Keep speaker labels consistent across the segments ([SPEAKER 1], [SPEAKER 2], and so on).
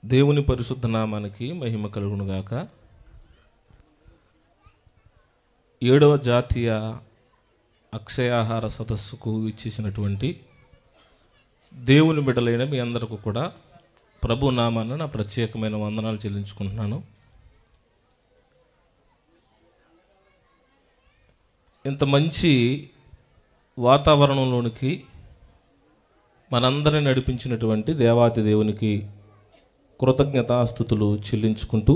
[SPEAKER 1] దేవుని పరిశుద్ధ నామానికి మహిమ కలుగునుగాక ఏడవ జాతీయ అక్షయాహార సదస్సుకు ఇచ్చేసినటువంటి దేవుని బిడ్డలైన మీ అందరికీ కూడా ప్రభు నామాన నా ప్రత్యేకమైన వందనాలు చెల్లించుకుంటున్నాను ఇంత మంచి వాతావరణంలోనికి మనందరిని నడిపించినటువంటి దేవాతి దేవునికి కృతజ్ఞతాస్థుతులు చెల్లించుకుంటూ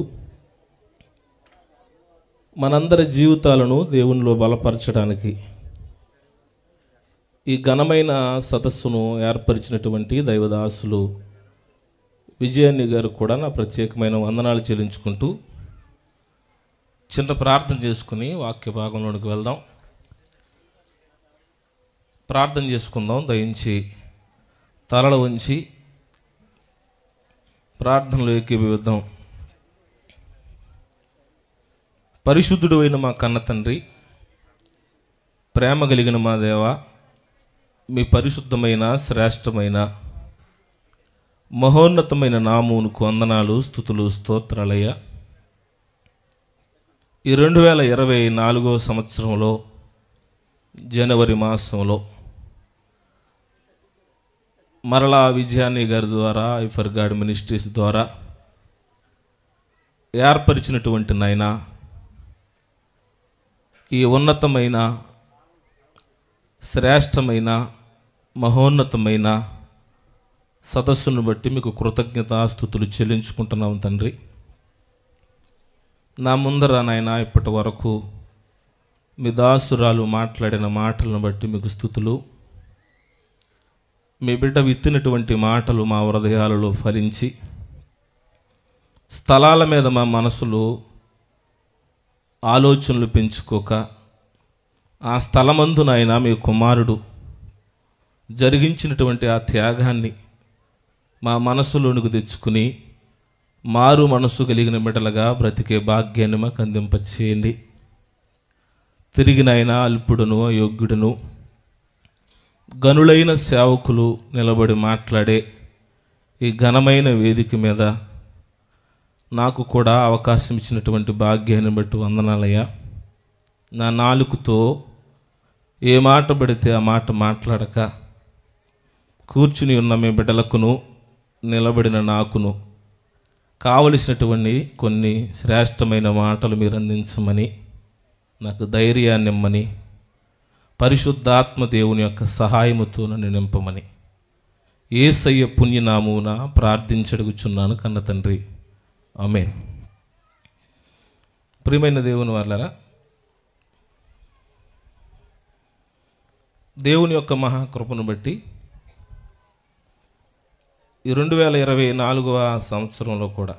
[SPEAKER 1] మనందరి జీవితాలను దేవునిలో బలపరచడానికి ఈ ఘనమైన సదస్సును ఏర్పరిచినటువంటి దైవదాసులు విజయాన్ని గారు కూడా నా ప్రత్యేకమైన వందనాలు చెల్లించుకుంటూ చిన్న ప్రార్థన చేసుకుని వాక్య భాగంలోనికి వెళ్దాం ప్రార్థన చేసుకుందాం దయించి తలలు ఉంచి ప్రార్థనలు ఏకీభవిద్దాం పరిశుద్ధుడు అయిన మా కన్న తండ్రి ప్రేమ కలిగిన మా దేవ మీ పరిశుద్ధమైన శ్రేష్టమైన మహోన్నతమైన నామూనుకు వందనాలు స్థుతులు స్తోత్రాలయ్య ఈ రెండు వేల ఇరవై నాలుగో సంవత్సరంలో జనవరి మాసంలో మరలా విజయాన్ని గారి ద్వారా ఐఫర్ గాడ్ మినిస్ట్రీస్ ద్వారా ఏర్పరిచినటువంటి నాయన ఈ ఉన్నతమైన శ్రేష్టమైన మహోన్నతమైన సదస్సును బట్టి మీకు కృతజ్ఞతాస్థుతులు చెల్లించుకుంటున్నాం తండ్రి నా ముందర నాయన ఇప్పటి వరకు మీ దాసురాలు మాట్లాడిన మాటలను బట్టి మీకు స్థుతులు మీ బిడ్డ విత్తినటువంటి మాటలు మా హృదయాలలో ఫలించి స్థలాల మీద మా మనసులు ఆలోచనలు పెంచుకోక ఆ స్థలమందునైనా మీ కుమారుడు జరిగించినటువంటి ఆ త్యాగాన్ని మా మనసులోనికి తెచ్చుకుని మారు మనసు కలిగిన బిడ్డలుగా బ్రతికే భాగ్యాన్ని మాకు అందింపచేయండి తిరిగినైనా అల్పుడును అయోగ్యుడును గనులైన సేవకులు నిలబడి మాట్లాడే ఈ ఘనమైన వేదిక మీద నాకు కూడా అవకాశం ఇచ్చినటువంటి భాగ్యాన్ని బట్టి వందనాలయ్యా నా నాలుకతో ఏ మాట పడితే ఆ మాట మాట్లాడక కూర్చుని ఉన్న మీ బిడ్డలకును నిలబడిన నాకును కావలసినటువంటి కొన్ని శ్రేష్టమైన మాటలు మీరు అందించమని నాకు ధైర్యాన్ని ఇమ్మని పరిశుద్ధాత్మ దేవుని యొక్క సహాయముతో నన్ను నింపమని ఏసయ్య పుణ్యనామూన ప్రార్థించడుగుచున్నాను కన్న తండ్రి ఆమెన్ ప్రియమైన దేవుని వాళ్ళరా దేవుని యొక్క మహాకృపను బట్టి ఈ రెండు వేల ఇరవై నాలుగవ సంవత్సరంలో కూడా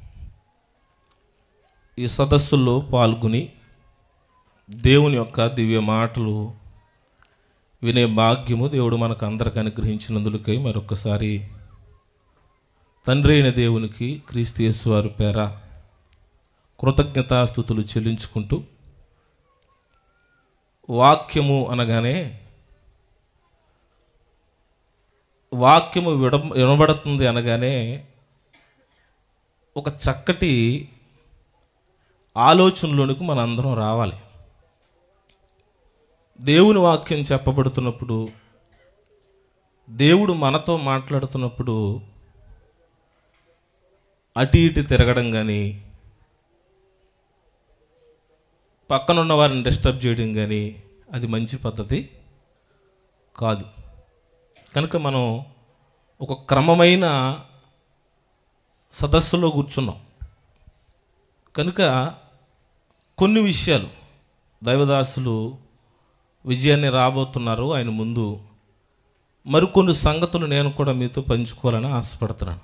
[SPEAKER 1] ఈ సదస్సుల్లో పాల్గొని దేవుని యొక్క దివ్య మాటలు వినే భాగ్యము దేవుడు మనకు అందరికి అనుగ్రహించినందులకై మరొకసారి తండ్రి అయిన దేవునికి క్రీస్తు యేసు వారి పేర కృతజ్ఞతాస్థుతులు చెల్లించుకుంటూ వాక్యము అనగానే వాక్యము విడ వినబడుతుంది అనగానే ఒక చక్కటి ఆలోచనలోనికి మన అందరం రావాలి దేవుని వాక్యం చెప్పబడుతున్నప్పుడు దేవుడు మనతో మాట్లాడుతున్నప్పుడు అటు ఇటు తిరగడం కానీ పక్కనున్న వారిని డిస్టర్బ్ చేయడం కానీ అది మంచి పద్ధతి కాదు కనుక మనం ఒక క్రమమైన సదస్సులో కూర్చున్నాం కనుక కొన్ని విషయాలు దైవదాసులు విజయాన్ని రాబోతున్నారు ఆయన ముందు మరికొన్ని సంగతులు నేను కూడా మీతో పంచుకోవాలని ఆశపడుతున్నాను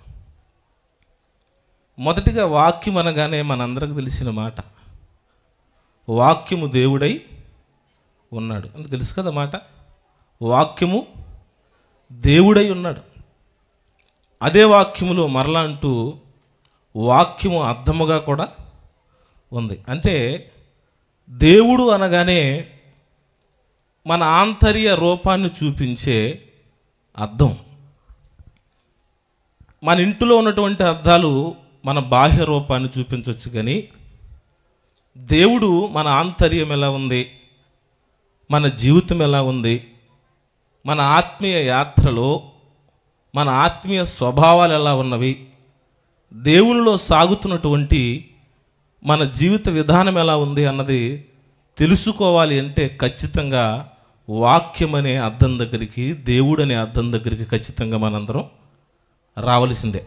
[SPEAKER 1] మొదటిగా వాక్యం అనగానే మనందరికి తెలిసిన మాట వాక్యము దేవుడై ఉన్నాడు అని తెలుసు కదా మాట వాక్యము దేవుడై ఉన్నాడు అదే వాక్యములో మరలా అంటూ వాక్యము అర్థముగా కూడా ఉంది అంటే దేవుడు అనగానే మన ఆంతర్య రూపాన్ని చూపించే అర్థం మన ఇంటిలో ఉన్నటువంటి అర్థాలు మన బాహ్య రూపాన్ని చూపించవచ్చు కానీ దేవుడు మన ఆంతర్యం ఎలా ఉంది మన జీవితం ఎలా ఉంది మన ఆత్మీయ యాత్రలో మన ఆత్మీయ స్వభావాలు ఎలా ఉన్నవి దేవునిలో సాగుతున్నటువంటి మన జీవిత విధానం ఎలా ఉంది అన్నది తెలుసుకోవాలి అంటే ఖచ్చితంగా వాక్యం అనే అర్థం దగ్గరికి దేవుడు అనే అర్థం దగ్గరికి ఖచ్చితంగా మనందరం రావలసిందే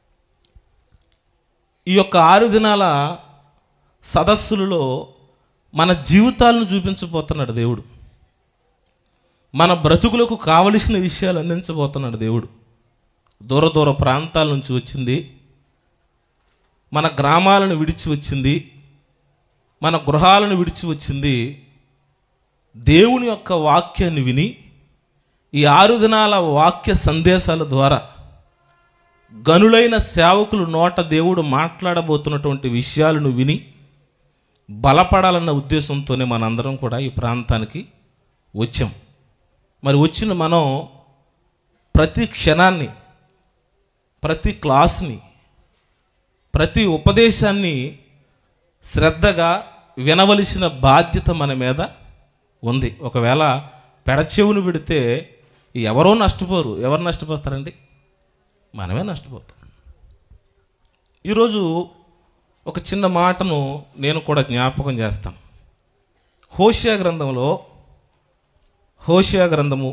[SPEAKER 1] ఈ యొక్క ఆరు దినాల సదస్సులలో మన జీవితాలను చూపించబోతున్నాడు దేవుడు మన బ్రతుకులకు కావలసిన విషయాలు అందించబోతున్నాడు దేవుడు దూర దూర ప్రాంతాల నుంచి వచ్చింది మన గ్రామాలను విడిచి వచ్చింది మన గృహాలను విడిచి వచ్చింది దేవుని యొక్క వాక్యాన్ని విని ఈ ఆరు దినాల వాక్య సందేశాల ద్వారా గనులైన సేవకులు నోట దేవుడు మాట్లాడబోతున్నటువంటి విషయాలను విని బలపడాలన్న ఉద్దేశంతోనే మనందరం కూడా ఈ ప్రాంతానికి వచ్చాం మరి వచ్చిన మనం ప్రతి క్షణాన్ని ప్రతి క్లాస్ని ప్రతి ఉపదేశాన్ని శ్రద్ధగా వినవలసిన బాధ్యత మన మీద ఉంది ఒకవేళ పెడచెవును పెడితే ఎవరో నష్టపోరు ఎవరు నష్టపోతారండి మనమే నష్టపోతాం ఈరోజు ఒక చిన్న మాటను నేను కూడా జ్ఞాపకం చేస్తాను హోషియా గ్రంథంలో హోషియా గ్రంథము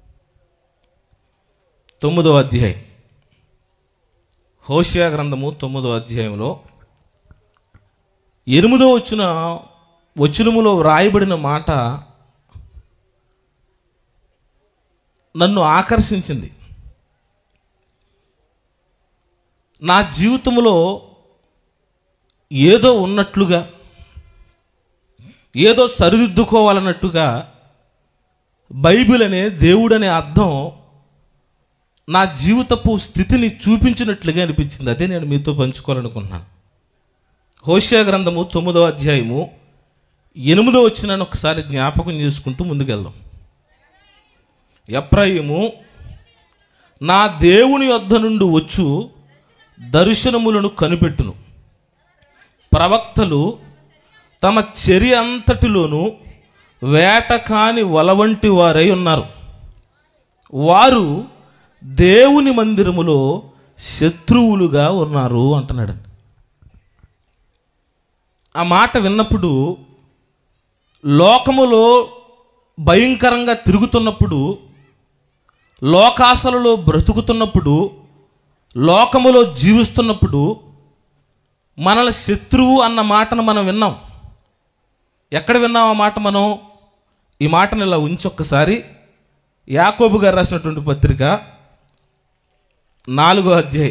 [SPEAKER 1] తొమ్మిదో అధ్యాయం హోషియా గ్రంథము తొమ్మిదో అధ్యాయంలో ఎనిమిదో వచ్చిన వచనములో వ్రాయబడిన మాట నన్ను ఆకర్షించింది నా జీవితంలో ఏదో ఉన్నట్లుగా ఏదో సరిదిద్దుకోవాలన్నట్టుగా బైబిల్ అనే దేవుడనే అర్థం నా జీవితపు స్థితిని చూపించినట్లుగా అనిపించింది అదే నేను మీతో పంచుకోవాలనుకుంటున్నాను హోషియా గ్రంథము తొమ్మిదో అధ్యాయము ఎనిమిదో వచ్చినాను ఒకసారి జ్ఞాపకం చేసుకుంటూ ముందుకెళ్దాం ఎప్రాయిము నా దేవుని యొద్ద నుండి వచ్చు దర్శనములను కనిపెట్టును ప్రవక్తలు తమ చర్య అంతటిలోనూ వేట కాని వల వంటి వారై ఉన్నారు వారు దేవుని మందిరములో శత్రువులుగా ఉన్నారు అంటున్నాడండి ఆ మాట విన్నప్పుడు లోకములో భయంకరంగా తిరుగుతున్నప్పుడు లోకాసలలో బ్రతుకుతున్నప్పుడు లోకములో జీవిస్తున్నప్పుడు మనల శత్రువు అన్న మాటను మనం విన్నాం ఎక్కడ విన్నాం ఆ మాట మనం ఈ మాటను ఇలా ఉంచి ఒక్కసారి యాకోబు గారు రాసినటువంటి పత్రిక నాలుగో అధ్యాయం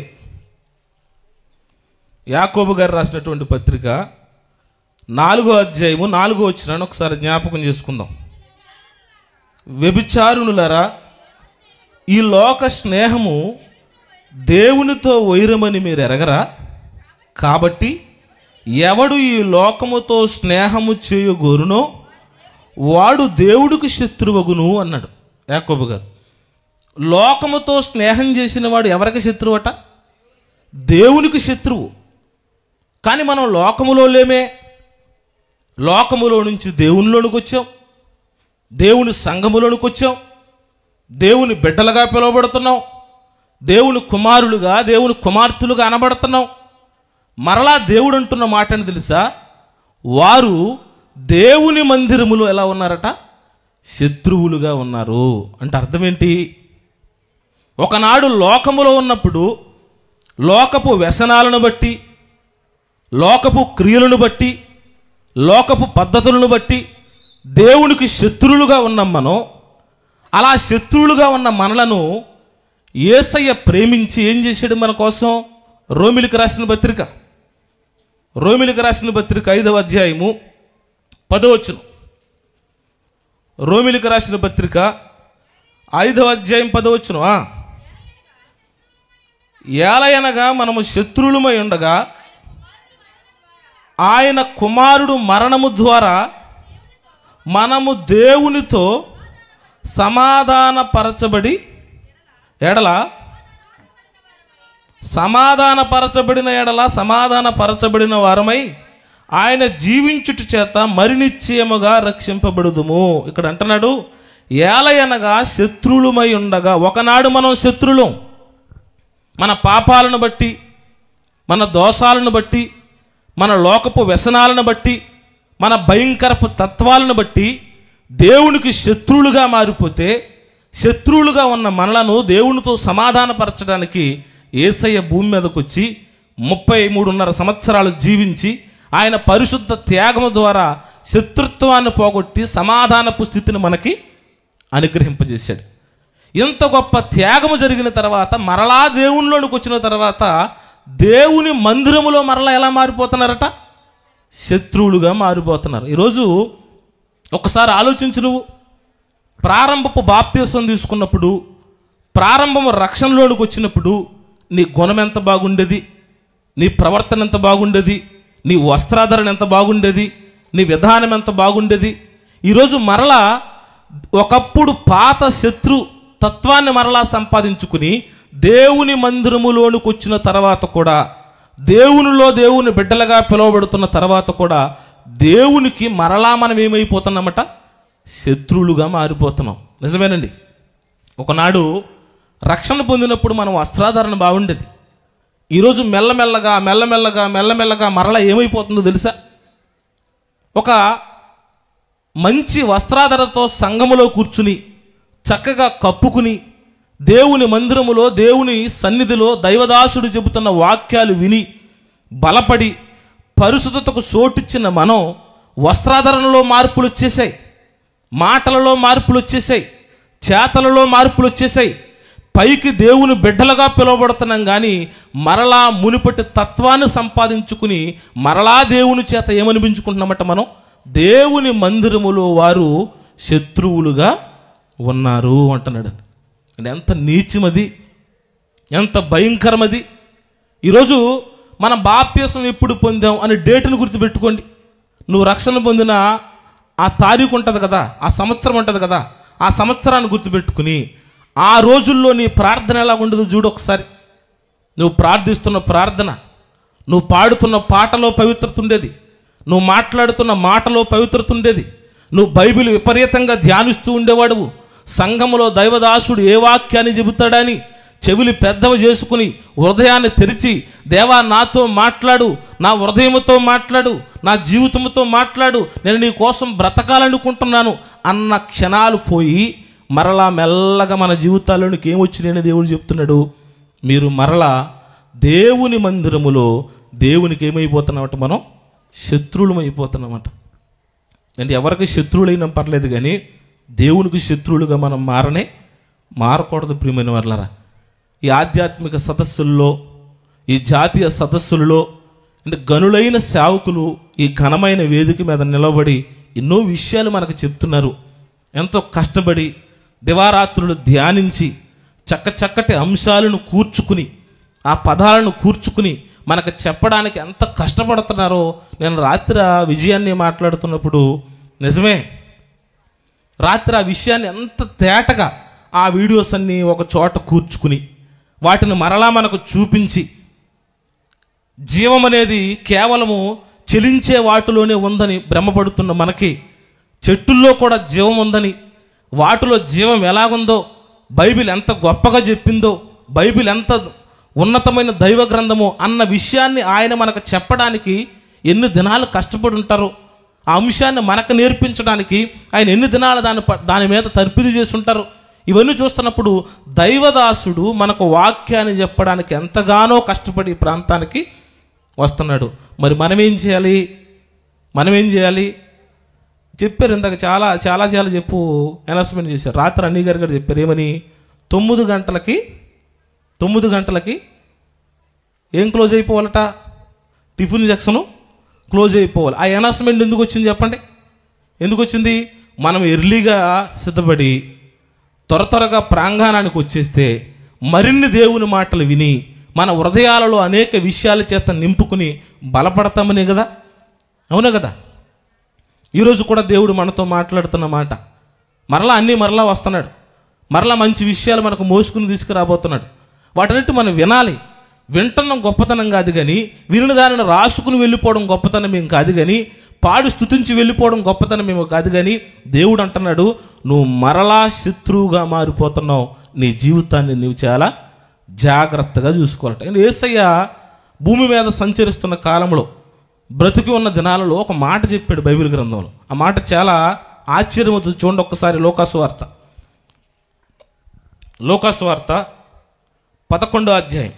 [SPEAKER 1] యాకోబు గారు రాసినటువంటి పత్రిక నాలుగో అధ్యాయము నాలుగో వచ్చినాను ఒకసారి జ్ఞాపకం చేసుకుందాం వ్యభిచారునులరా ఈ లోక స్నేహము దేవునితో వైరమని మీరు ఎరగరా కాబట్టి ఎవడు ఈ లోకముతో స్నేహము చేయగోరునో వాడు దేవుడికి శత్రువగును అన్నాడు యాకోబు గారు లోకముతో స్నేహం చేసిన వాడు ఎవరికి శత్రువట దేవునికి శత్రువు కానీ మనం లోకములో లేమే లోకములో నుంచి దేవునిలోనికి వచ్చాం దేవుని సంఘములోనికి వచ్చాం దేవుని బిడ్డలుగా పిలువబడుతున్నాం దేవుని కుమారులుగా దేవుని కుమార్తెలుగా అనబడుతున్నాం మరలా దేవుడు అంటున్న మాట అని తెలుసా వారు దేవుని మందిరములో ఎలా ఉన్నారట శత్రువులుగా ఉన్నారు అంటే అర్థం ఏంటి ఒకనాడు లోకములో ఉన్నప్పుడు లోకపు వ్యసనాలను బట్టి లోకపు క్రియలను బట్టి లోకపు పద్ధతులను బట్టి దేవునికి శత్రువులుగా ఉన్నాం మనం అలా శత్రువులుగా ఉన్న మనలను ఏసయ్య ప్రేమించి ఏం చేశాడు మన కోసం రోమిలికి రాసిన పత్రిక రోమిలికి రాసిన పత్రిక ఐదవ అధ్యాయము పదవచ్చును రోమిలికి రాసిన పత్రిక ఐదవ అధ్యాయం పదవచ్చును ఏలయనగా మనము శత్రువులమై ఉండగా ఆయన కుమారుడు మరణము ద్వారా మనము దేవునితో సమాధానపరచబడి ఎడల సమాధానపరచబడిన ఎడల సమాధానపరచబడిన వారమై ఆయన జీవించుట చేత మరి నిశ్చయముగా రక్షింపబడుదుము ఇక్కడ అంటున్నాడు ఏలయనగా శత్రువులమై ఉండగా ఒకనాడు మనం శత్రులం మన పాపాలను బట్టి మన దోషాలను బట్టి మన లోకపు వ్యసనాలను బట్టి మన భయంకరపు తత్వాలను బట్టి దేవునికి శత్రువులుగా మారిపోతే శత్రువులుగా ఉన్న మనలను దేవునితో సమాధానపరచడానికి ఏసయ్య భూమి మీదకి వచ్చి ముప్పై మూడున్నర సంవత్సరాలు జీవించి ఆయన పరిశుద్ధ త్యాగము ద్వారా శత్రుత్వాన్ని పోగొట్టి సమాధానపు స్థితిని మనకి అనుగ్రహింపజేశాడు ఇంత గొప్ప త్యాగము జరిగిన తర్వాత మరలా దేవునిలోనికి వచ్చిన తర్వాత దేవుని మందిరములో మరలా ఎలా మారిపోతున్నారట శత్రువులుగా మారిపోతున్నారు ఈరోజు ఒకసారి ఆలోచించు నువ్వు ప్రారంభపు బాప్యసం తీసుకున్నప్పుడు ప్రారంభము రక్షణలోనికి వచ్చినప్పుడు నీ గుణం ఎంత బాగుండేది నీ ప్రవర్తన ఎంత బాగుండేది నీ వస్త్రాధరణ ఎంత బాగుండేది నీ విధానం ఎంత బాగుండేది ఈరోజు మరలా ఒకప్పుడు పాత శత్రు తత్వాన్ని మరలా సంపాదించుకుని దేవుని మందిరములోనికి వచ్చిన తర్వాత కూడా దేవునిలో దేవుని బిడ్డలుగా పిలువబడుతున్న తర్వాత కూడా దేవునికి మరలా మనం ఏమైపోతున్నామట శత్రువులుగా మారిపోతున్నాం నిజమేనండి ఒకనాడు రక్షణ పొందినప్పుడు మనం వస్త్రాధారణ బాగుండేది ఈరోజు మెల్లమెల్లగా మెల్లమెల్లగా మెల్లమెల్లగా మరలా ఏమైపోతుందో తెలుసా ఒక మంచి వస్త్రాధరతో సంఘములో కూర్చుని చక్కగా కప్పుకుని దేవుని మందిరములో దేవుని సన్నిధిలో దైవదాసుడు చెబుతున్న వాక్యాలు విని బలపడి పరిశుద్ధతకు చోటిచ్చిన మనం వస్త్రాధరణలో మార్పులు వచ్చేసాయి మాటలలో మార్పులు వచ్చేసాయి చేతలలో మార్పులు వచ్చేసాయి పైకి దేవుని బిడ్డలుగా పిలువబడుతున్నాం కానీ మరలా మునుపటి తత్వాన్ని సంపాదించుకుని మరలా దేవుని చేత ఏమనిపించుకుంటున్నామట మనం దేవుని మందిరములో వారు శత్రువులుగా ఉన్నారు అంటున్నాడు అంటే ఎంత నీచమది ఎంత భయంకరమది ఈరోజు మన బాప్యసం ఎప్పుడు పొందాం అని డేటును గుర్తుపెట్టుకోండి నువ్వు రక్షణ పొందిన ఆ తారీఖు ఉంటుంది కదా ఆ సంవత్సరం ఉంటుంది కదా ఆ సంవత్సరాన్ని గుర్తుపెట్టుకుని ఆ రోజుల్లో నీ ప్రార్థన ఎలా ఉండదు చూడు ఒకసారి నువ్వు ప్రార్థిస్తున్న ప్రార్థన నువ్వు పాడుతున్న పాటలో పవిత్రత ఉండేది నువ్వు మాట్లాడుతున్న మాటలో పవిత్రత ఉండేది నువ్వు బైబిల్ విపరీతంగా ధ్యానిస్తూ ఉండేవాడువు సంఘములో దైవదాసుడు ఏ వాక్యాన్ని చెబుతాడని చెవులు పెద్దవి చేసుకుని హృదయాన్ని తెరిచి దేవా నాతో మాట్లాడు నా హృదయముతో మాట్లాడు నా జీవితంతో మాట్లాడు నేను నీ కోసం బ్రతకాలనుకుంటున్నాను అన్న క్షణాలు పోయి మరలా మెల్లగా మన జీవితాల్లోనికి ఏమొచ్చినాయని దేవుడు చెప్తున్నాడు మీరు మరలా దేవుని మందిరములో దేవునికి ఏమైపోతున్నామట మనం శత్రువులం అయిపోతున్నామట అంటే ఎవరికి శత్రువులైనా పర్లేదు కానీ దేవునికి శత్రువులుగా మనం మారనే మారకూడదు ప్రియమైన వర్లరా ఈ ఆధ్యాత్మిక సదస్సుల్లో ఈ జాతీయ సదస్సులలో అంటే గనులైన సేవకులు ఈ ఘనమైన వేదిక మీద నిలబడి ఎన్నో విషయాలు మనకు చెప్తున్నారు ఎంతో కష్టపడి దివారాత్రులు ధ్యానించి చక్క చక్కటి అంశాలను కూర్చుకుని ఆ పదాలను కూర్చుకుని మనకు చెప్పడానికి ఎంత కష్టపడుతున్నారో నేను రాత్రి ఆ విజయాన్ని మాట్లాడుతున్నప్పుడు నిజమే రాత్రి ఆ విషయాన్ని ఎంత తేటగా ఆ వీడియోస్ అన్నీ ఒక చోట కూర్చుకుని వాటిని మరలా మనకు చూపించి జీవం అనేది కేవలము చెలించే వాటిలోనే ఉందని భ్రమపడుతున్న మనకి చెట్టుల్లో కూడా జీవం ఉందని వాటిలో జీవం ఎలాగుందో బైబిల్ ఎంత గొప్పగా చెప్పిందో బైబిల్ ఎంత ఉన్నతమైన దైవ గ్రంథమో అన్న విషయాన్ని ఆయన మనకు చెప్పడానికి ఎన్ని దినాలు కష్టపడి ఉంటారో ఆ అంశాన్ని మనకు నేర్పించడానికి ఆయన ఎన్ని దినాలు దాని ప- దాని మీద తర్పిది చేసి ఉంటారు ఇవన్నీ చూస్తున్నప్పుడు దైవదాసుడు మనకు వాక్యాన్ని చెప్పడానికి ఎంతగానో కష్టపడి ఈ ప్రాంతానికి వస్తున్నాడు మరి మనం ఏం చేయాలి మనం ఏం చేయాలి చెప్పారు ఇందాక చాలా చాలా చాలా చెప్పు అనౌన్స్మెంట్ చేశారు రాత్రి అన్నీ గారు కూడా చెప్పారు ఏమని తొమ్మిది గంటలకి తొమ్మిది గంటలకి ఏం క్లోజ్ అయిపోవాలట టిఫిన్ సెక్షను క్లోజ్ అయిపోవాలి ఆ అనౌన్స్మెంట్ ఎందుకు వచ్చింది చెప్పండి ఎందుకు వచ్చింది మనం ఎర్లీగా సిద్ధపడి త్వర త్వరగా ప్రాంగణానికి వచ్చేస్తే మరిన్ని దేవుని మాటలు విని మన హృదయాలలో అనేక విషయాల చేత నింపుకుని బలపడతామనే కదా అవునా కదా ఈరోజు కూడా దేవుడు మనతో మాట్లాడుతున్న మాట మరలా అన్నీ మరలా వస్తున్నాడు మరలా మంచి విషయాలు మనకు మోసుకుని తీసుకురాబోతున్నాడు వాటన్నిటి మనం వినాలి వింటున్న గొప్పతనం కాదు కానీ వినిన దానిని రాసుకుని వెళ్ళిపోవడం గొప్పతనం ఏం కాదు కానీ పాడి స్తుతించి వెళ్ళిపోవడం గొప్పతనం ఏమో కాదు కానీ దేవుడు అంటున్నాడు నువ్వు మరలా శత్రువుగా మారిపోతున్నావు నీ జీవితాన్ని నువ్వు చాలా జాగ్రత్తగా చూసుకోవాలట అండ్ ఏసయ్య భూమి మీద సంచరిస్తున్న కాలంలో బ్రతికి ఉన్న దినాలలో ఒక మాట చెప్పాడు బైబిల్ గ్రంథంలో ఆ మాట చాలా ఆశ్చర్యమవుతుంది చూడండి ఒక్కసారి లోకాసు వార్త లోకాసు వార్త పదకొండో అధ్యాయం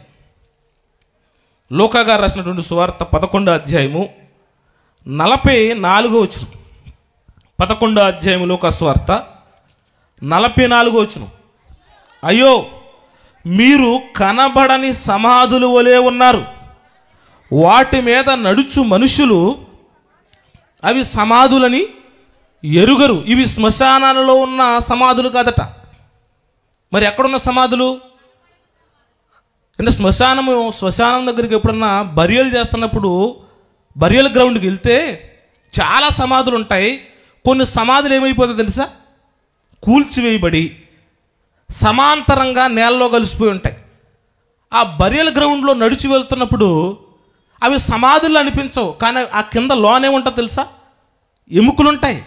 [SPEAKER 1] లోకా గారు రాసినటువంటి సువార్త పదకొండో అధ్యాయము నలభై నాలుగో వచ్చును పదకొండో అధ్యాయము లోకా సువార్త నలభై నాలుగో వచ్చును అయ్యో మీరు కనబడని సమాధులు వలె ఉన్నారు వాటి మీద నడుచు మనుషులు అవి సమాధులని ఎరుగరు ఇవి శ్మశానాలలో ఉన్న సమాధులు కాదట మరి ఎక్కడున్న సమాధులు అంటే శ్మశానము శ్మశానం దగ్గరికి ఎప్పుడన్నా బరియలు చేస్తున్నప్పుడు బరియల్ గ్రౌండ్కి వెళ్తే చాలా సమాధులు ఉంటాయి కొన్ని సమాధులు ఏమైపోతాయి తెలుసా కూల్చివేయబడి సమాంతరంగా నేలలో కలిసిపోయి ఉంటాయి ఆ బరియల్ గ్రౌండ్లో నడిచి వెళ్తున్నప్పుడు అవి సమాధులు అనిపించవు కానీ ఆ కింద లోనే ఉంటుంది తెలుసా ఎముకలు ఉంటాయి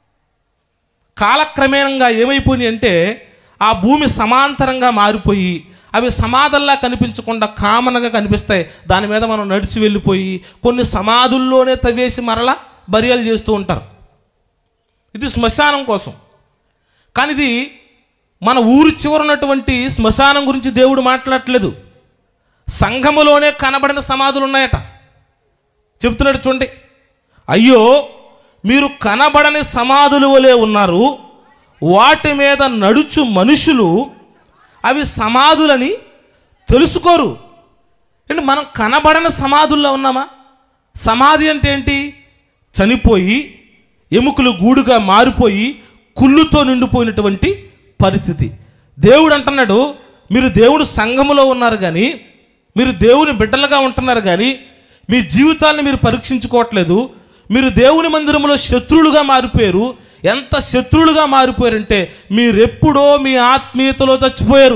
[SPEAKER 1] కాలక్రమేణంగా ఏమైపోయినాయి అంటే ఆ భూమి సమాంతరంగా మారిపోయి అవి సమాధుల్లా కనిపించకుండా కామన్గా కనిపిస్తాయి దాని మీద మనం నడిచి వెళ్ళిపోయి కొన్ని సమాధుల్లోనే తవ్వేసి మరలా బరియాలు చేస్తూ ఉంటారు ఇది శ్మశానం కోసం కానీ ఇది మన ఊరి చివరున్నటువంటి శ్మశానం గురించి దేవుడు మాట్లాడట్లేదు సంఘములోనే కనబడిన సమాధులు ఉన్నాయట చెప్తున్నాడు చూడండి అయ్యో మీరు కనబడని సమాధులు వలె ఉన్నారు వాటి మీద నడుచు మనుషులు అవి సమాధులని తెలుసుకోరు అంటే మనం కనబడని సమాధుల్లో ఉన్నామా సమాధి అంటే ఏంటి చనిపోయి ఎముకలు గూడుగా మారిపోయి కుళ్ళుతో నిండిపోయినటువంటి పరిస్థితి దేవుడు అంటున్నాడు మీరు దేవుడు సంఘములో ఉన్నారు కానీ మీరు దేవుని బిడ్డలుగా ఉంటున్నారు కానీ మీ జీవితాన్ని మీరు పరీక్షించుకోవట్లేదు మీరు దేవుని మందిరంలో శత్రువులుగా మారిపోయారు ఎంత శత్రువులుగా మారిపోయారంటే మీరెప్పుడో మీ ఆత్మీయతలో చచ్చిపోయారు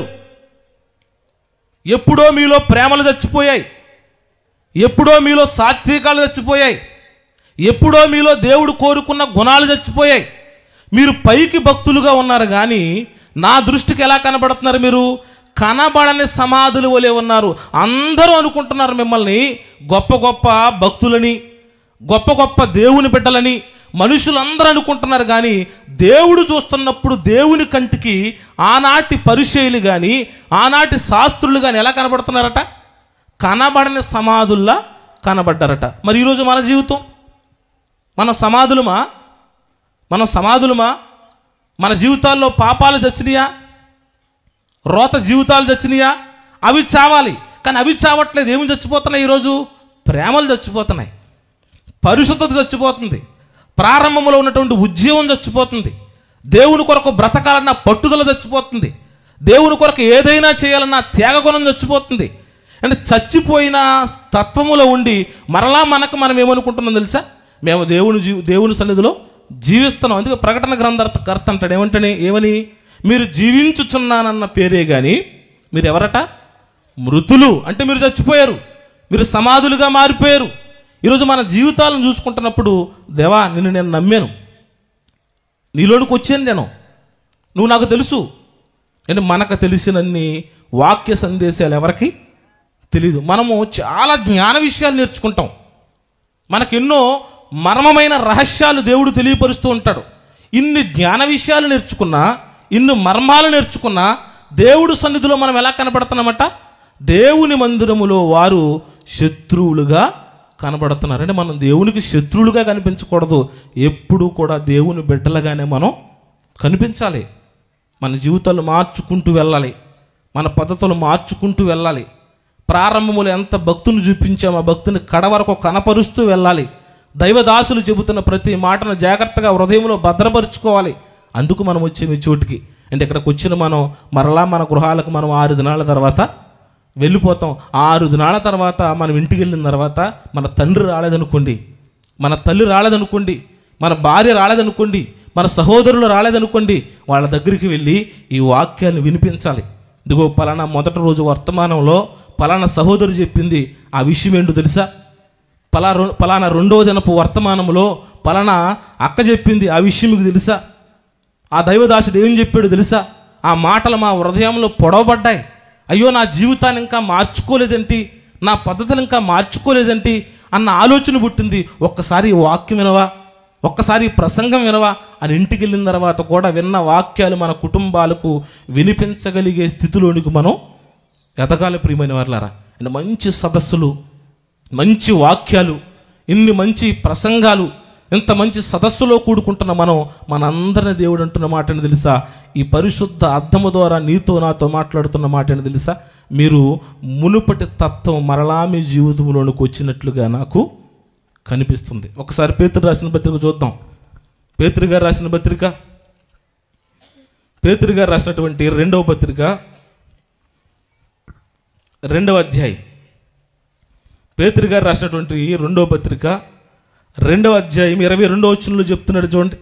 [SPEAKER 1] ఎప్పుడో మీలో ప్రేమలు చచ్చిపోయాయి ఎప్పుడో మీలో సాత్వికాలు చచ్చిపోయాయి ఎప్పుడో మీలో దేవుడు కోరుకున్న గుణాలు చచ్చిపోయాయి మీరు పైకి భక్తులుగా ఉన్నారు కానీ నా దృష్టికి ఎలా కనబడుతున్నారు మీరు కనబడని సమాధులు వలె ఉన్నారు అందరూ అనుకుంటున్నారు మిమ్మల్ని గొప్ప గొప్ప భక్తులని గొప్ప గొప్ప దేవుని బిడ్డలని మనుషులందరూ అనుకుంటున్నారు కానీ దేవుడు చూస్తున్నప్పుడు దేవుని కంటికి ఆనాటి పరిచయులు కానీ ఆనాటి శాస్త్రులు కానీ ఎలా కనబడుతున్నారట కనబడని సమాధుల్లా కనబడ్డారట మరి ఈరోజు మన జీవితం మన సమాధులమా మన సమాధులమా మన జీవితాల్లో పాపాలు చచ్చినాయా రోత జీవితాలు చచ్చినాయా అవి చావాలి కానీ అవి చావట్లేదు ఏమి చచ్చిపోతున్నాయి ఈరోజు ప్రేమలు చచ్చిపోతున్నాయి పరిశుద్ధత చచ్చిపోతుంది ప్రారంభంలో ఉన్నటువంటి ఉద్యమం చచ్చిపోతుంది దేవుని కొరకు బ్రతకాలన్న పట్టుదల చచ్చిపోతుంది దేవుని కొరకు ఏదైనా చేయాలన్న త్యాగగుణం చచ్చిపోతుంది అంటే చచ్చిపోయిన తత్వములో ఉండి మరలా మనకు మనం ఏమనుకుంటున్నాం తెలుసా మేము దేవుని జీ దేవుని సన్నిధిలో జీవిస్తున్నాం అందుకే ప్రకటన గ్రంథకర్త అంటాడు ఏమంటని ఏమని మీరు జీవించుచున్నానన్న పేరే కానీ మీరు ఎవరట మృతులు అంటే మీరు చచ్చిపోయారు మీరు సమాధులుగా మారిపోయారు ఈరోజు మన జీవితాలను చూసుకుంటున్నప్పుడు దేవా నిన్ను నేను నమ్మాను నీలోనికి వచ్చాను నేను నువ్వు నాకు తెలుసు అంటే మనకు తెలిసినన్ని వాక్య సందేశాలు ఎవరికి తెలీదు మనము చాలా జ్ఞాన విషయాలు నేర్చుకుంటాం మనకెన్నో మర్మమైన రహస్యాలు దేవుడు తెలియపరుస్తూ ఉంటాడు ఇన్ని జ్ఞాన విషయాలు నేర్చుకున్నా ఇన్ని మర్మాలు నేర్చుకున్నా దేవుడు సన్నిధిలో మనం ఎలా కనబడుతున్నామట దేవుని మందిరములో వారు శత్రువులుగా కనబడుతున్నారు అంటే మనం దేవునికి శత్రువులుగా కనిపించకూడదు ఎప్పుడూ కూడా దేవుని బిడ్డలుగానే మనం కనిపించాలి మన జీవితాలు మార్చుకుంటూ వెళ్ళాలి మన పద్ధతులు మార్చుకుంటూ వెళ్ళాలి ప్రారంభములు ఎంత భక్తుని చూపించామో ఆ భక్తుని కడ వరకు కనపరుస్తూ వెళ్ళాలి దైవదాసులు చెబుతున్న ప్రతి మాటను జాగ్రత్తగా హృదయంలో భద్రపరుచుకోవాలి అందుకు మనం వచ్చే మీ చోటికి అంటే ఇక్కడికి వచ్చిన మనం మరలా మన గృహాలకు మనం ఆరు దినాల తర్వాత వెళ్ళిపోతాం ఆరు దినాల తర్వాత మనం ఇంటికి వెళ్ళిన తర్వాత మన తండ్రి రాలేదనుకోండి మన తల్లి రాలేదనుకోండి మన భార్య రాలేదనుకోండి మన సహోదరులు రాలేదనుకోండి వాళ్ళ దగ్గరికి వెళ్ళి ఈ వాక్యాన్ని వినిపించాలి ఇదిగో పలానా మొదటి రోజు వర్తమానంలో పలానా సహోదరు చెప్పింది ఆ విషయం ఏంటో తెలుసా పలా పలానా రెండవ దినపు వర్తమానంలో పలానా అక్క చెప్పింది ఆ విషయం మీకు తెలుసా ఆ దైవదాసుడు ఏం చెప్పాడు తెలుసా ఆ మాటలు మా హృదయంలో పొడవబడ్డాయి అయ్యో నా జీవితాన్ని ఇంకా మార్చుకోలేదేంటి నా పద్ధతులు ఇంకా మార్చుకోలేదేంటి అన్న ఆలోచన పుట్టింది ఒక్కసారి ఈ వాక్యం వినవా ఒక్కసారి ఈ ప్రసంగం వినవా అని ఇంటికి వెళ్ళిన తర్వాత కూడా విన్న వాక్యాలు మన కుటుంబాలకు వినిపించగలిగే స్థితిలోనికి మనం ఎదగాలి ప్రియమైన వాళ్ళారా అండ్ మంచి సదస్సులు మంచి వాక్యాలు ఇన్ని మంచి ప్రసంగాలు ఇంత మంచి సదస్సులో కూడుకుంటున్న మనం మనందరిని దేవుడు అంటున్న మాట అని తెలుసా ఈ పరిశుద్ధ అర్థము ద్వారా నీతో నాతో మాట్లాడుతున్న మాట అని తెలుసా మీరు మునుపటి తత్వం మరలా మీ జీవితంలోనికి వచ్చినట్లుగా నాకు కనిపిస్తుంది ఒకసారి పేతురు రాసిన పత్రిక చూద్దాం పేతురు గారు రాసిన పత్రిక పేతురు గారు రాసినటువంటి రెండవ పత్రిక రెండవ అధ్యాయం పేతురు గారు రాసినటువంటి రెండవ పత్రిక రెండవ అధ్యాయం ఇరవై రెండవ వచనంలో చెప్తున్నాడు చూడండి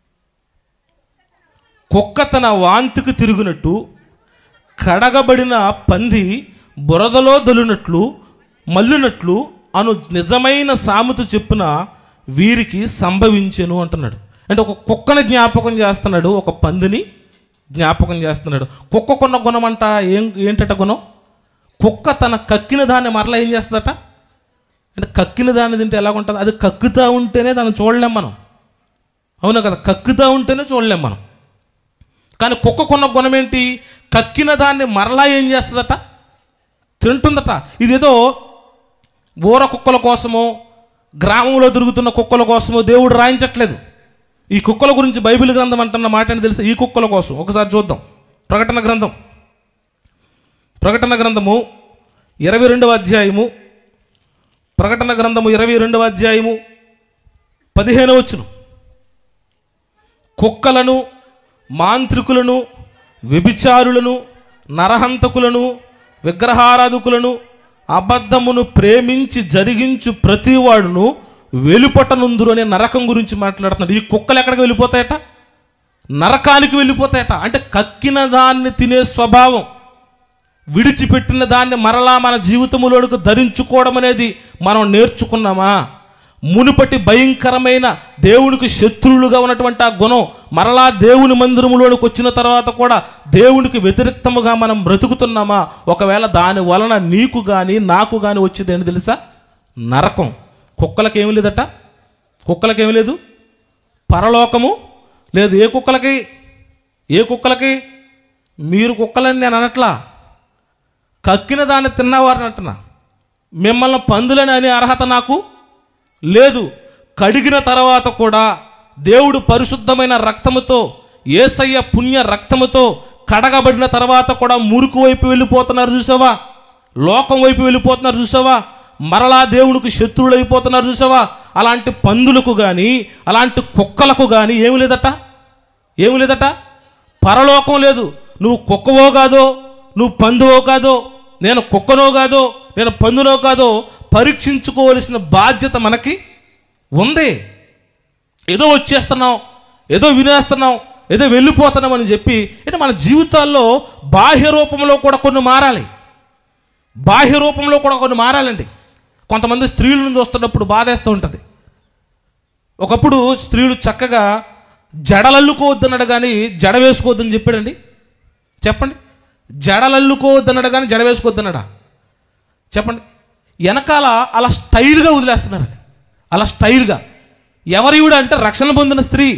[SPEAKER 1] కుక్క తన వాంతికి తిరుగునట్టు కడగబడిన పంది బురదలో దొలినట్లు మల్లునట్లు అను నిజమైన సామెత చెప్పున వీరికి సంభవించెను అంటున్నాడు అంటే ఒక కుక్కని జ్ఞాపకం చేస్తున్నాడు ఒక పందిని జ్ఞాపకం చేస్తున్నాడు కుక్కకున్న గుణం అంట ఏం ఏంటట గుణం కుక్క తన కక్కిన దాన్ని మరలా ఏం చేస్తుందట అంటే కక్కిన దాన్ని తింటే ఎలా ఉంటుంది అది కక్కుతా ఉంటేనే దాన్ని చూడలేం మనం అవునా కదా కక్కుతా ఉంటేనే చూడలేం మనం కానీ కుక్కకున్న గుణం ఏంటి కక్కిన దాన్ని మరలా ఏం చేస్తుందట తింటుందట ఇదేదో ఊర కుక్కల కోసమో గ్రామంలో తిరుగుతున్న కుక్కల కోసమో దేవుడు రాయించట్లేదు ఈ కుక్కల గురించి బైబిల్ గ్రంథం అంటున్న మాట అని తెలుసా ఈ కుక్కల కోసం ఒకసారి చూద్దాం ప్రకటన గ్రంథం ప్రకటన గ్రంథము ఇరవై రెండవ అధ్యాయము ప్రకటన గ్రంథము ఇరవై రెండవ అధ్యాయము పదిహేను వచ్చును కుక్కలను మాంత్రికులను వ్యభిచారులను నరహంతకులను విగ్రహారాధకులను అబద్ధమును ప్రేమించి జరిగించు ప్రతివాడును వెలుపటనుందురు అనే నరకం గురించి మాట్లాడుతున్నాడు ఈ కుక్కలు ఎక్కడికి వెళ్ళిపోతాయట నరకానికి వెళ్ళిపోతాయట అంటే కక్కిన దాన్ని తినే స్వభావం విడిచిపెట్టిన దాన్ని మరలా మన జీవితంలోకి ధరించుకోవడం అనేది మనం నేర్చుకున్నామా మునుపటి భయంకరమైన దేవునికి శత్రువులుగా ఉన్నటువంటి ఆ గుణం మరలా దేవుని మందిరంలోనికి వచ్చిన తర్వాత కూడా దేవునికి వ్యతిరేక్తముగా మనం బ్రతుకుతున్నామా ఒకవేళ దాని వలన నీకు కానీ నాకు కానీ వచ్చేది ఏంటి తెలుసా నరకం కుక్కలకి ఏమి లేదట కుక్కలకి ఏమి లేదు పరలోకము లేదు ఏ కుక్కలకి ఏ కుక్కలకి మీరు కుక్కలని నేను అనట్లా కక్కిన దాన్ని తిన్నవారిని అంటున్నా మిమ్మల్ని పందులని అనే అర్హత నాకు లేదు కడిగిన తర్వాత కూడా దేవుడు పరిశుద్ధమైన రక్తముతో ఏసయ్య పుణ్య రక్తముతో కడగబడిన తర్వాత కూడా మురుకు వైపు వెళ్ళిపోతున్నారు చూసావా లోకం వైపు వెళ్ళిపోతున్నారు చూసావా మరలా దేవునికి శత్రువులు అయిపోతున్నారు చూసావా అలాంటి పందులకు కానీ అలాంటి కుక్కలకు కానీ ఏమి లేదట ఏమి లేదట పరలోకం లేదు నువ్వు కుక్కవో కాదో నువ్వు పందువో కాదో నేను కుక్కనో కాదో నేను పందునో కాదో పరీక్షించుకోవలసిన బాధ్యత మనకి ఉంది ఏదో వచ్చేస్తున్నాం ఏదో వినేస్తున్నాం ఏదో వెళ్ళిపోతున్నాం అని చెప్పి అంటే మన జీవితాల్లో బాహ్య రూపంలో కూడా కొన్ని మారాలి బాహ్య రూపంలో కూడా కొన్ని మారాలండి కొంతమంది స్త్రీలను చూస్తున్నప్పుడు బాధేస్తూ ఉంటుంది ఒకప్పుడు స్త్రీలు చక్కగా జడలల్లుకోవద్దన్నాడు కానీ జడ వేసుకోవద్దని చెప్పాడండి చెప్పండి జడలల్లుకోవద్దన్నాడు కానీ జడ వేసుకోవద్దన్నాడా చెప్పండి వెనకాల అలా స్టైల్గా వదిలేస్తున్నారండి అలా స్టైల్గా ఎవరివిడ అంటే రక్షణ పొందిన స్త్రీ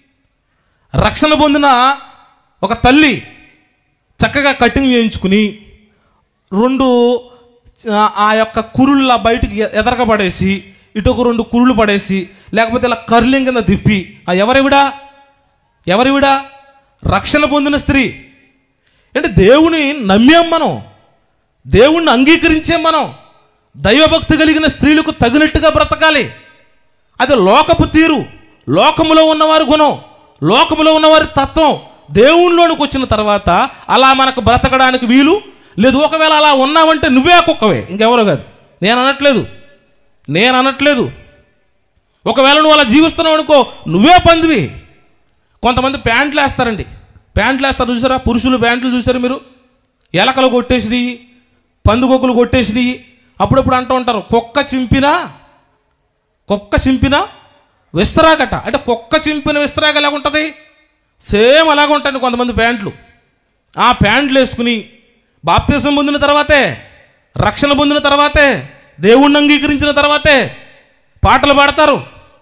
[SPEAKER 1] రక్షణ పొందిన ఒక తల్లి చక్కగా కటింగ్ చేయించుకుని రెండు ఆ- ఆ యొక్క కురుళ్ళ బయటికి ఎ- ఎదరక పడేసి ఇటు ఒక రెండు కురుళ్ళు పడేసి లేకపోతే ఇలా కర్లింగ్ కింద తిప్పి ఆ ఎవరివిడా ఎవరివిడా రక్షణ పొందిన స్త్రీ అంటే దేవుని నమ్మాం మనం దేవుణ్ణి అంగీకరించాం మనం దైవభక్తి కలిగిన స్త్రీలకు తగినట్టుగా బ్రతకాలి అది లోకపు తీరు లోకములో ఉన్నవారి గుణం లోకములో ఉన్నవారి తత్వం దేవునిలోనికి వచ్చిన తర్వాత అలా మనకు బ్రతకడానికి వీలు లేదు ఒకవేళ అలా ఉన్నావంటే నువ్వే ఆ కుక్కవే ఇంకెవరో కాదు నేను అనట్లేదు నేను అనట్లేదు ఒకవేళ నువ్వు అలా జీవిస్తున్నావు అనుకో నువ్వే పందివి కొంతమంది ప్యాంట్లు వేస్తారండి ప్యాంట్లు వేస్తారు చూసారా పురుషులు ప్యాంట్లు చూసారా మీరు ఎలకలు కొట్టేసినవి పందుకొక్కులు కొట్టేసినాయి అప్పుడప్పుడు అంటూ ఉంటారు కుక్క చింపినా కుక్క చింపిన విస్తరాగట అంటే కుక్క చింపిన విస్తరాగ ఎలా ఉంటుంది సేమ్ అలాగ ఉంటాయి కొంతమంది ప్యాంట్లు ఆ ప్యాంట్లు వేసుకుని బాప్తిసం పొందిన తర్వాతే రక్షణ పొందిన తర్వాతే దేవుణ్ణి అంగీకరించిన తర్వాతే పాటలు పాడతారు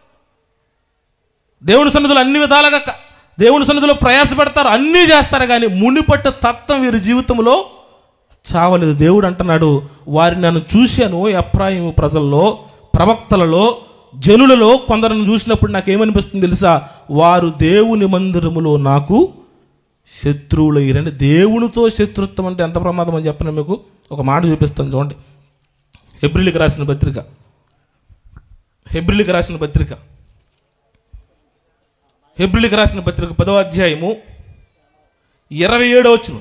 [SPEAKER 1] దేవుని సన్నిధిలో అన్ని విధాలుగా క- దేవుని సన్నిధిలో ప్రయాసపడతారు అన్నీ చేస్తారు కానీ మునిపట్టు తత్వం వీరి జీవితంలో చావలేదు దేవుడు అంటున్నాడు వారిని నన్ను చూశాను ఎప్రాయిము ప్రజల్లో ప్రవక్తలలో జనులలో కొందరిని చూసినప్పుడు నాకు ఏమనిపిస్తుంది తెలుసా వారు దేవుని మందిరములో నాకు శత్రువులు అయ్యారండి దేవునితో శత్రుత్వం అంటే ఎంత ప్రమాదం అని చెప్పిన మీకు ఒక మాట చూపిస్తాను చూడండి హెబ్రిల్కి రాసిన పత్రిక హెబ్రిల్కి రాసిన పత్రిక హెబ్రిల్కి రాసిన పత్రిక పదో అధ్యాయము ఇరవై ఏడో వచ్చును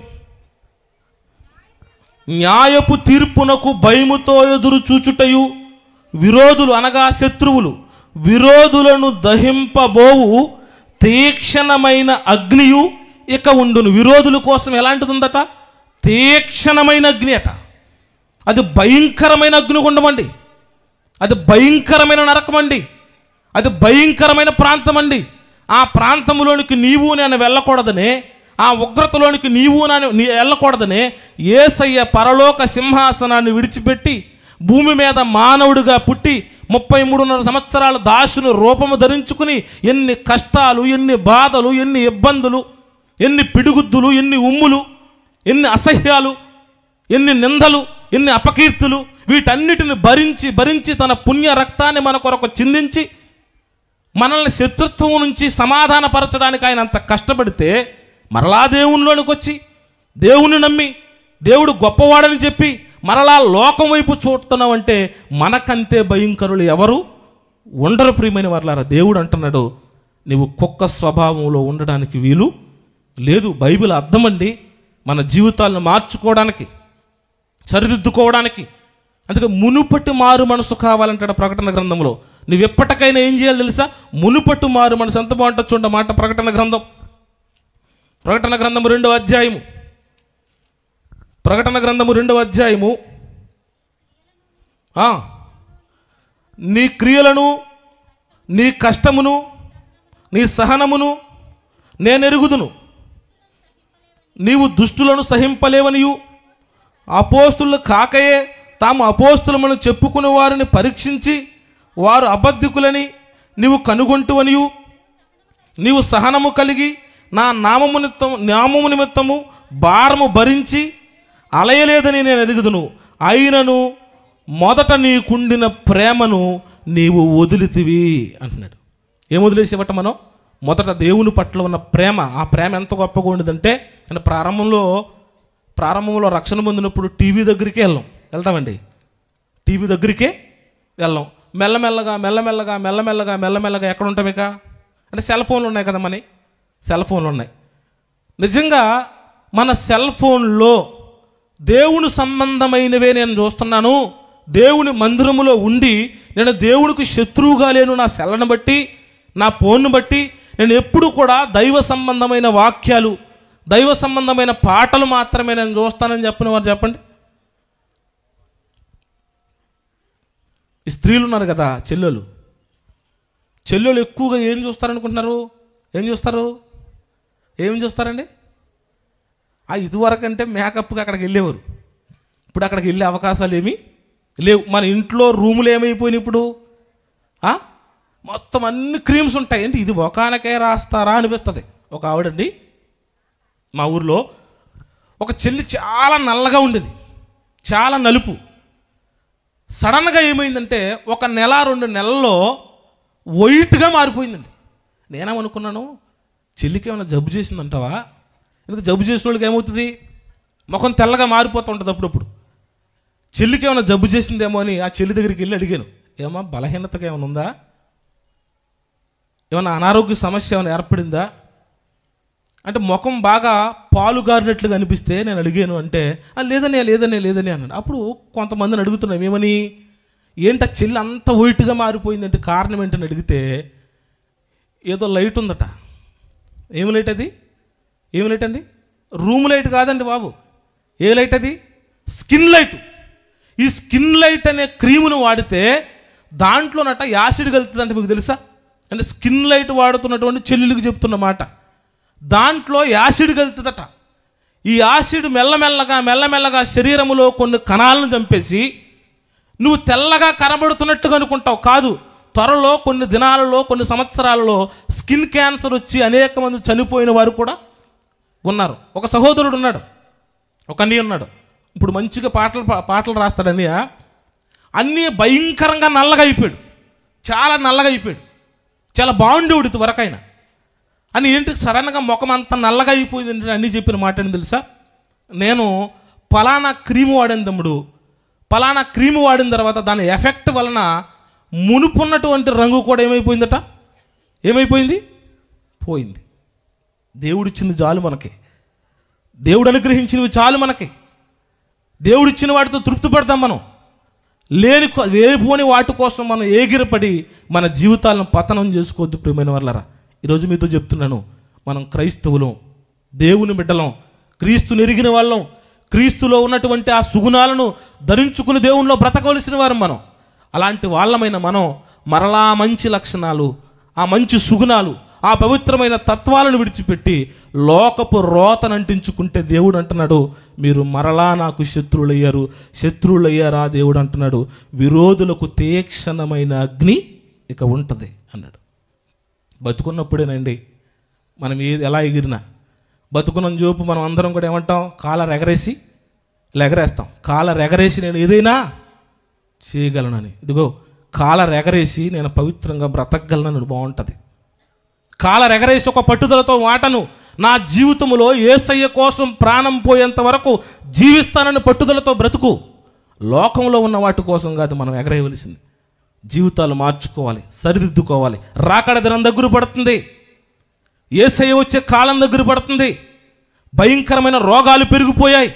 [SPEAKER 1] న్యాయపు తీర్పునకు భయముతో ఎదురు చూచుటయు విరోధులు అనగా శత్రువులు విరోధులను దహింపబోవు తీక్షణమైన అగ్నియు ఇక ఉండును విరోధుల కోసం ఎలాంటిది ఉందట తీక్షణమైన అగ్ని అట అది భయంకరమైన అగ్నిగుండం అండి అది భయంకరమైన నరకం అండి అది భయంకరమైన ప్రాంతం అండి ఆ ప్రాంతంలోనికి నీవు నేను వెళ్ళకూడదనే ఆ ఉగ్రతలోనికి నీవు నేను నీ వెళ్ళకూడదనే ఏసయ్య పరలోక సింహాసనాన్ని విడిచిపెట్టి భూమి మీద మానవుడిగా పుట్టి ముప్పై మూడున్నర సంవత్సరాల దాసుని రూపము ధరించుకుని ఎన్ని కష్టాలు ఎన్ని బాధలు ఎన్ని ఇబ్బందులు ఎన్ని పిడుగుద్దులు ఎన్ని ఉమ్ములు ఎన్ని అసహ్యాలు ఎన్ని నిందలు ఎన్ని అపకీర్తులు వీటన్నిటిని భరించి భరించి తన పుణ్య రక్తాన్ని మన కొరకు చిందించి మనల్ని శత్రుత్వం నుంచి సమాధానపరచడానికి ఆయన అంత కష్టపడితే మరలా దేవునిలోనికి వచ్చి దేవుని నమ్మి దేవుడు గొప్పవాడని చెప్పి మరలా లోకం వైపు చూస్తున్నామంటే మనకంటే భయంకరులు ఎవరు ఉండరు ప్రియమైన వర్లారా దేవుడు అంటున్నాడు నీవు కుక్క స్వభావంలో ఉండడానికి వీలు లేదు బైబిల్ అర్థమండి మన జీవితాలను మార్చుకోవడానికి సరిదిద్దుకోవడానికి అందుకే మునుపటి మారు మనసు కావాలంటాడు ప్రకటన గ్రంథంలో నువ్వు ఎప్పటికైనా ఏం చేయాలి తెలుసా మునుపటి మారు మనసు ఎంత బాగుంటుంది చూడ మాట ప్రకటన గ్రంథం ప్రకటన గ్రంథము రెండవ అధ్యాయము ప్రకటన గ్రంథము రెండవ అధ్యాయము ఆ, నీ క్రియలను నీ కష్టమును నీ సహనమును నేను ఎరుగుదును నీవు దుష్టులను సహింపలేవనియు అపోస్తులు కాకయే తాము అపోస్తులమని చెప్పుకునే వారిని పరీక్షించి వారు అబద్ధికులని నీవు కనుగొంటువనియు నీవు సహనము కలిగి నా నామము నిమిత్తం నామము నిమిత్తము భారము భరించి అలయలేదని నేను ఎరుగుదును అయినను మొదట నీకుండిన ప్రేమను నీవు వదిలితివి అంటున్నాడు ఏం వదిలేసేవట మనం మొదట దేవుని పట్ల ఉన్న ప్రేమ ఆ ప్రేమ ఎంత గొప్పగా ఉండదంటే అంటే ప్రారంభంలో ప్రారంభంలో రక్షణ పొందినప్పుడు టీవీ దగ్గరికే వెళ్ళాం వెళ్తామండి టీవీ దగ్గరికే వెళ్ళాం మెల్లమెల్లగా మెల్లమెల్లగా మెల్లమెల్లగా మెల్లమెల్లగా ఎక్కడ ఉంటాం ఇక అంటే సెల్ ఫోన్లు ఉన్నాయి కదా మని సెల్ ఫోన్లు ఉన్నాయి నిజంగా మన సెల్ ఫోన్లో దేవుని సంబంధమైనవే నేను చూస్తున్నాను దేవుని మందిరములో ఉండి నేను దేవునికి శత్రువుగా లేను నా సెల్లను బట్టి నా ఫోన్ను బట్టి నేను ఎప్పుడు కూడా దైవ సంబంధమైన వాక్యాలు దైవ సంబంధమైన పాటలు మాత్రమే నేను చూస్తానని చెప్పిన వారు చెప్పండి ఈ స్త్రీలు ఉన్నారు కదా చెల్లెలు చెల్లెలు ఎక్కువగా ఏం చూస్తారనుకుంటున్నారు ఏం చూస్తారు ఏం చూస్తారండి ఆ ఇదివరకు అంటే మేకప్కి అక్కడికి వెళ్ళేవారు ఇప్పుడు అక్కడికి వెళ్ళే అవకాశాలు ఏమీ లేవు మన ఇంట్లో రూములు ఏమైపోయినాయి ఇప్పుడు ఆ? మొత్తం అన్ని క్రీమ్స్ ఉంటాయి ఏంటి ఇది ముఖానికే రాస్తారా అనిపిస్తుంది ఒక ఆవిడండి మా ఊర్లో ఒక చెల్లి చాలా నల్లగా ఉండేది చాలా నలుపు సడన్గా ఏమైందంటే ఒక నెల రెండు నెలల్లో వైట్గా మారిపోయిందండి నేనేమనుకున్నాను చెల్లికి ఏమైనా జబ్బు చేసిందంటావా ఎందుకు జబ్బు చేసిన వాళ్ళకి ఏమవుతుంది ముఖం తెల్లగా మారిపోతూ ఉంటుంది అప్పుడప్పుడు చెల్లికి ఏమైనా జబ్బు చేసిందేమో అని ఆ చెల్లి దగ్గరికి వెళ్ళి అడిగాను ఏమా బలహీనతగా ఏమైనా ఉందా ఏమైనా అనారోగ్య సమస్య ఏమైనా ఏర్పడిందా అంటే ముఖం బాగా పాలు గారినట్లుగా అనిపిస్తే నేను అడిగాను అంటే "ఆ, లేదనే లేదనే లేదనే అన్నాడు అప్పుడు కొంతమందిని అడుగుతున్నాం ఏమని ఏంట చెల్లి అంత వైట్గా మారిపోయిందంటే కారణం ఏంటని అడిగితే ఏదో లైట్ ఉందట ఏమి లైట్ అది ఏమి లైట్ అండి రూమ్ లైట్ కాదండి బాబు ఏ లైట్ అది స్కిన్ లైట్ ఈ స్కిన్ లైట్ అనే క్రీమును వాడితే దాంట్లోనట యాసిడ్ కలుగుతుందంటే మీకు తెలుసా అంటే స్కిన్ లైట్ వాడుతున్నటువంటి చెల్లెలకు చెప్తున్న మాట దాంట్లో యాసిడ్ కలుగుతుందట ఈ యాసిడ్ మెల్లమెల్లగా మెల్లమెల్లగా శరీరములో కొన్ని కణాలను చంపేసి నువ్వు తెల్లగా కనబడుతున్నట్టుగా అనుకుంటావు కాదు త్వరలో కొన్ని దినాలలో కొన్ని సంవత్సరాలలో స్కిన్ క్యాన్సర్ వచ్చి అనేక మంది చనిపోయిన వారు కూడా ఉన్నారు ఒక సహోదరుడు ఉన్నాడు ఒక అన్నయ్య ఉన్నాడు ఇప్పుడు మంచిగా పాటలు పా- పాటలు రాస్తాడు అన్నయ్య అన్నీ భయంకరంగా నల్లగా అయిపోయాడు చాలా నల్లగా అయిపోయాడు చాలా బాగుండేవాడు ఇది వరకు ఆయన అని ఏంటి సడన్గా ముఖం అంతా నల్లగా అయిపోయింది అంటే అన్నీ చెప్పిన మాట ఏంటి తెలుసా నేను పలానా క్రీమ్ వాడిన తమ్ముడు పలానా క్రీమ్ వాడిన తర్వాత దాని ఎఫెక్ట్ వలన మునుపున్నటువంటి రంగు కూడా ఏమైపోయిందట ఏమైపోయింది పోయింది దేవుడిచ్చింది చాలు మనకి దేవుడు అనుగ్రహించినవి చాలు మనకి దేవుడిచ్చిన వాటితో తృప్తి పడతాం మనం లేని కో- లేనిపోని వాటి కోసం మనం ఏగిరపడి మన జీవితాలను పతనం చేసుకోవద్దు ప్రియమైన వాళ్ళరా ఈరోజు మీతో చెప్తున్నాను మనం క్రైస్తవులం దేవుని బిడ్డలం క్రీస్తు నెరిగిన వాళ్ళం క్రీస్తులో ఉన్నటువంటి ఆ సుగుణాలను ధరించుకుని దేవునిలో బ్రతకవలసిన వారు మనం అలాంటి వాళ్ళమైన మనం మరలా మంచి లక్షణాలు ఆ మంచి సుగుణాలు ఆ పవిత్రమైన తత్వాలను విడిచిపెట్టి లోకపు రోతను అంటించుకుంటే దేవుడు అంటున్నాడు మీరు మరలా నాకు శత్రువులయ్యారు శత్రువులయ్యారా దేవుడు అంటున్నాడు విరోధులకు తీక్షణమైన అగ్ని ఇక ఉంటుంది అన్నాడు బతుకున్నప్పుడేనండి మనం ఏది ఎలా ఎగిరినా బతుకున్న జోపు మనం అందరం కూడా ఏమంటాం కాలర్ ఎగరేసి ఎగరేస్తాం కాలర్ ఎగరేసి నేను ఏదైనా చేయగలనని ఇదిగో కాలర్ ఎగరేసి నేను పవిత్రంగా బ్రతకగలనని బాగుంటుంది కాలర్ ఎగరేసి ఒక పట్టుదలతో మాటను నా జీవితంలో ఏసయ్య కోసం ప్రాణం పోయేంత వరకు జీవిస్తానని పట్టుదలతో బ్రతుకు లోకంలో ఉన్న వాటి కోసం కాదు మనం ఎగరేయవలసింది జీవితాలు మార్చుకోవాలి సరిదిద్దుకోవాలి రాకడ దినం దగ్గర పడుతుంది ఏసయ్య వచ్చే కాలం దగ్గర పడుతుంది భయంకరమైన రోగాలు పెరిగిపోయాయి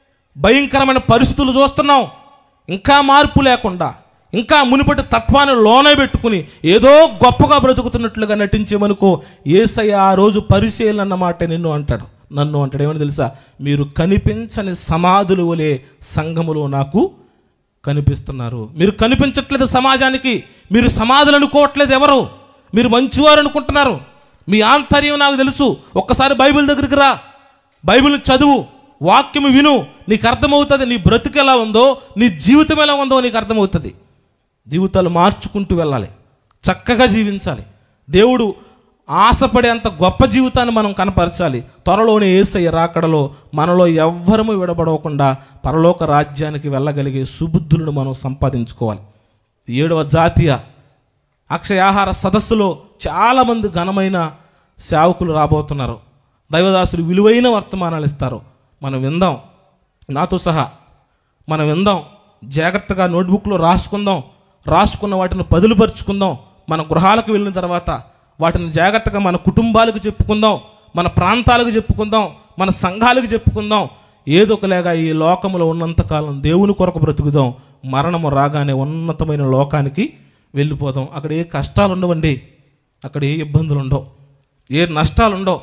[SPEAKER 1] భయంకరమైన పరిస్థితులు చూస్తున్నాం ఇంకా మార్పు లేకుండా ఇంకా మునుపటి తత్వాన్ని లోనే పెట్టుకుని ఏదో గొప్పగా బ్రతుకుతున్నట్లుగా నటించేమనుకో ఏసయ్య ఆ రోజు పరిశీలన అన్నమాట నిన్ను అంటాడు నన్ను అంటాడు ఏమని తెలుసా మీరు కనిపించని సమాధులు వలె సంఘములో నాకు కనిపిస్తున్నారు మీరు కనిపించట్లేదు సమాజానికి మీరు సమాధులు అనుకోవట్లేదు ఎవరు మీరు మంచివారు అనుకుంటున్నారు మీ ఆంతర్యం నాకు తెలుసు ఒక్కసారి బైబిల్ దగ్గరికి రా బైబిల్ చదువు వాక్యం విను నీకు అర్థమవుతుంది నీ బ్రతుకు ఎలా ఉందో నీ జీవితం ఎలా ఉందో నీకు అర్థమవుతుంది జీవితాలు మార్చుకుంటూ వెళ్ళాలి చక్కగా జీవించాలి దేవుడు ఆశపడేంత గొప్ప జీవితాన్ని మనం కనపరచాలి త్వరలోనే ఏసయ్య రాకడలో మనలో ఎవ్వరము విడబడవకుండా పరలోక రాజ్యానికి వెళ్ళగలిగే సుబుద్ధులను మనం సంపాదించుకోవాలి ఏడవ జాతీయ అక్షయాహార సదస్సులో చాలామంది ఘనమైన సేవకులు రాబోతున్నారు దైవదాసులు విలువైన వర్తమానాలు ఇస్తారు మనం విందాం నాతో సహా మనం విందాం జాగ్రత్తగా నోట్బుక్లో రాసుకుందాం రాసుకున్న వాటిని పదులుపరుచుకుందాం మన గృహాలకు వెళ్ళిన తర్వాత వాటిని జాగ్రత్తగా మన కుటుంబాలకు చెప్పుకుందాం మన ప్రాంతాలకు చెప్పుకుందాం మన సంఘాలకు చెప్పుకుందాం ఏదో ఒకలాగా ఈ లోకంలో ఉన్నంతకాలం దేవుని కొరకు బ్రతుకుదాం మరణము రాగానే ఉన్నతమైన లోకానికి వెళ్ళిపోదాం అక్కడ ఏ కష్టాలు ఉండవండి అక్కడ ఏ ఇబ్బందులు ఉండవు ఏ నష్టాలు ఉండవు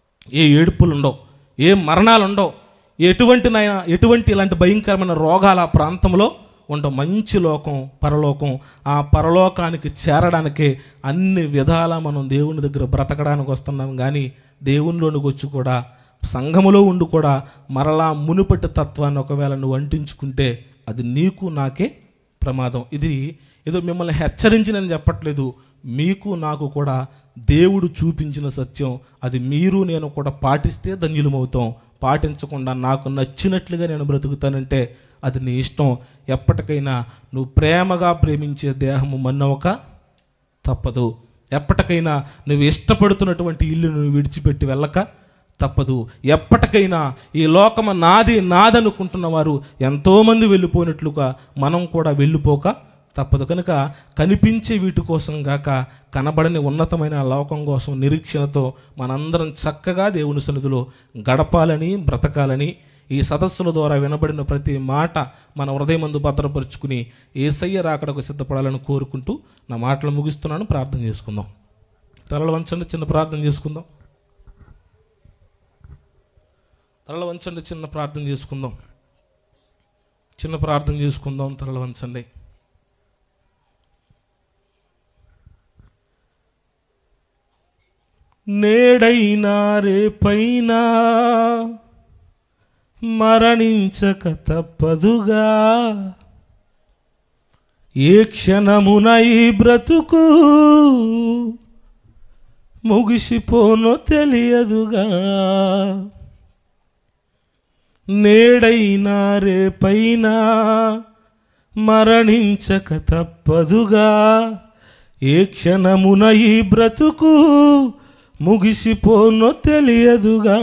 [SPEAKER 1] ఏ ఏడుపులు ఉండవు ఏ మరణాలు ఉండవు ఎటువంటి నాయన ఎటువంటి ఇలాంటి భయంకరమైన రోగాలు ఆ ప్రాంతంలో ఉండవు మంచి లోకం పరలోకం ఆ పరలోకానికి చేరడానికే అన్ని విధాలా మనం దేవుని దగ్గర బ్రతకడానికి వస్తున్నాం కానీ దేవునిలోనికి వచ్చి కూడా సంఘములో ఉండి కూడా మరలా మునుపటి తత్వాన్ని ఒకవేళ నువ్వు అంటించుకుంటే అది నీకు నాకే ప్రమాదం ఇది ఏదో మిమ్మల్ని హెచ్చరించినని చెప్పట్లేదు మీకు నాకు కూడా దేవుడు చూపించిన సత్యం అది మీరు నేను కూడా పాటిస్తే ధన్యులమవుతాం పాటించకుండా నాకు నచ్చినట్లుగా నేను బ్రతుకుతానంటే అది నీ ఇష్టం ఎప్పటికైనా నువ్వు ప్రేమగా ప్రేమించే దేహము మన్నవక తప్పదు ఎప్పటికైనా నువ్వు ఇష్టపడుతున్నటువంటి ఇల్లు నువ్వు విడిచిపెట్టి వెళ్ళక తప్పదు ఎప్పటికైనా ఈ లోకము నాది నాదనుకుంటున్న వారు ఎంతోమంది వెళ్ళిపోయినట్లుగా మనం కూడా వెళ్ళిపోక తప్పదు కనుక కనిపించే వీటి కోసం గాక కనబడని ఉన్నతమైన లోకం కోసం నిరీక్షణతో మనందరం చక్కగా దేవుని సన్నిధిలో గడపాలని బ్రతకాలని ఈ సదస్సుల ద్వారా వినబడిన ప్రతి మాట మన హృదయమందు భద్రపరుచుకుని ఏసయ్య రాకడకు సిద్ధపడాలని కోరుకుంటూ నా మాటలు ముగిస్తున్నాను ప్రార్థన చేసుకుందాం తలలు వంచండి చిన్న ప్రార్థన చేసుకుందాం తలలు వంచండి చిన్న ప్రార్థన చేసుకుందాం చిన్న ప్రార్థన చేసుకుందాం తరలి వంచండి నేడైనా రేపైనా మరణించక తప్పదుగా ఏ క్షణమున ఈ బ్రతుకు ముగిసిపోనో తెలియదుగా నేడైనా రేపైనా మరణించక తప్పదుగా ఏ క్షణమున ఈ బ్రతుకు ముగిసిపోనో తెలియదుగా